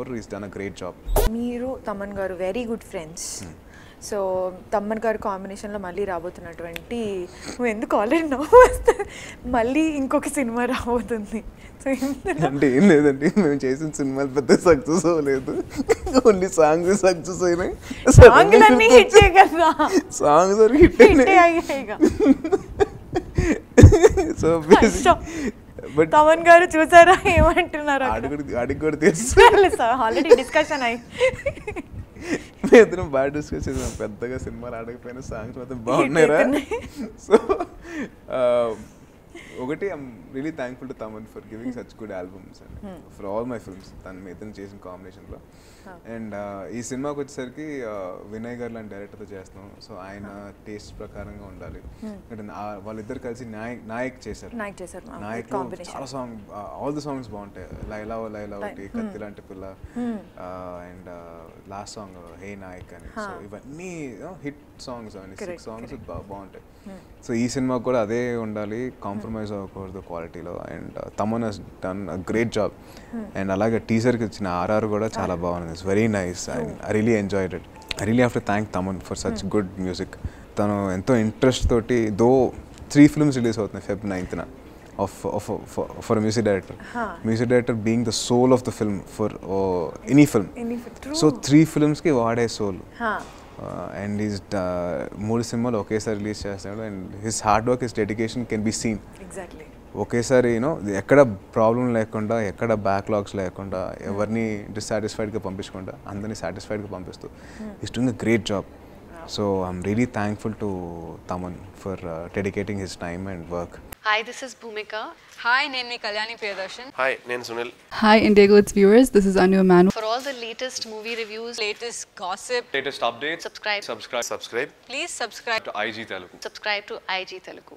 Score is done a great job మీరు తమన్ గారు very good friends so Thaman గారు కాంబినేషన్లో మళ్ళీ రాబోతున్నటువంటి నువ్వు ఎందుకు ఆల్రెడీ నవ్వు వస్తుంది మళ్ళీ ఇంకొక సినిమా రాబోతుంది సో అంటే ఏం లేదండి మేము చేసిన సినిమాలు పెద్ద సక్సెస్ అవ్వలేదు ఓన్లీ సాంగ్స్ సక్సెస్ అయినాయి సాంగ్లన్నీ హిట్టే కదా సాంగ్స్ హిట్ హిట్టే అయ్యాయిగా సో కష్టం. బట్ తమన్ గారు చూసారా ఏమంటున్నారు అడుగు అడిగి కూడా తెలుసు ఆల్రెడీ డిస్కషన్ అయ్యి మేము ఇద్దరం బాగా డిస్కస్ చేసాం పెద్దగా సినిమాలు ఆడకపోయినా సాంగ్స్ మాత్రం బాగున్నారా సో ఒకటి I'm really thankful to Thaman for giving such good albums and for all my films తను మీ ఇద్దరు చేసిన కాంబినేషన్లో అండ్ ఈ సినిమాకి వచ్చేసరికి uh, వినయ్ గారు లాంటి డైరెక్టర్తో చేస్తున్నాం సో ఆయన టేస్ట్ ప్రకారంగా ఉండాలి అంటే నా- వాళ్ళిద్దరు కలిసి నాయక్ నాయక్ చేశారు నాయక్ చేశారు నాయక్ కాంబినేషన్ చాలా సాంగ్ ఆల్ ది సాంగ్స్ బాగుంటాయి లైలా ఓ లైలా ఒకటి కత్తి లాంటి పిల్ల and last song hey Naayak అని సో ఇవన్నీ హిట్ సాంగ్స్ అవన్నీ సిక్స్ సాంగ్స్ బాగుంటాయి సో ఈ సినిమా కూడా అదే ఉండాలి కాంప్రమైజ్ అవ్వకూడదు క్వాలిటీలో and Thaman has done a great job and అలాగే టీజర్కి వచ్చిన ఆర్ఆర్ కూడా చాలా బాగుంది it's very nice and I really enjoyed it I really have to thank Thaman for such good music తను ఎంతో ఇంట్రెస్ట్ తోటి దో త్రీ ఫిల్మ్స్ రిలీజ్ అవుతున్నాయి Feb ninth of of for music director music director being the soul of the film for any film so three ఫిల్మ్స్కి వాడే soul and is మూడు సినిమాలు ఒకేసారి రిలీజ్ చేస్తున్నాడు and his hard work his dedication can be seen exactly ఒకేసారి you know ఎక్కడ problem లేకుండా ఎక్కడ బ్యాక్లాగ్స్ లేకుండా ఎవరిని డిస్సాటిస్ఫైడ్గా పంపించకుండా అందరినీ సాటిస్ఫైడ్గా పంపిస్తూ is doing a great job so I'm really thankful to Thaman for dedicating his time and work Hi, this is Bhumika. Hi నేను మీ కళ్యాణి ప్రియదర్శన్ హాయ్ నేను Sunil Hi, Indigo It's viewers. This is Anu Manu. For all the latest movie reviews, latest gossip latest updates subscribe subscribe subscribe please subscribe to IG Telugu subscribe to IG Telugu.